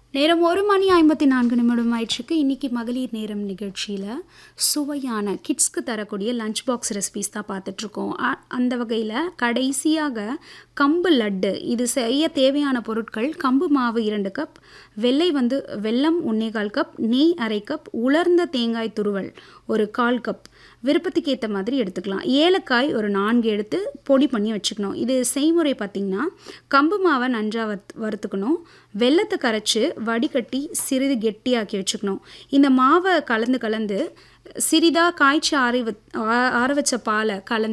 நேரம் ஒரு மணி ஐம்பத்தி நான்கு நிமிடம் ஆயிடுச்சுக்கு இன்னைக்கு மகளிர் நேரம் நிகழ்ச்சியில் சுவையான கிட்ஸ்க்கு தரக்கூடிய லஞ்ச் பாக்ஸ் ரெசிபிஸ் தான் பார்த்துட்ருக்கோம் அந்த வகையில் கடைசியாக கம்பு லட்டு இது செய்ய தேவையான பொருட்கள் கம்பு மாவு இரண்டு கப் வெள்ளை வந்து வெல்லம் ஒன்னேகால் கப் நெய் அரை கப் உலர்ந்த தேங்காய் துருவல் ஒரு கால் கப் விருப்பத்துக்கு ஏற்ற மாதிரி எடுத்துக்கலாம் ஏலக்காய் ஒரு நான்கு எடுத்து பொடி பண்ணி வச்சுக்கணும் இது செய்முறை பார்த்திங்கன்னா கம்பு மாவை நன்றாக வறுத் வறுத்துக்கணும் வெள்ளத்தை கரைச்சி வடிகட்டி சிறிது கெட்டியாக்கி வச்சுக்கணும் இந்த மாவை கலந்து கலந்து சிறிதாக காய்ச்சி ஆற வ ஆற வச்ச பாலை கலந்து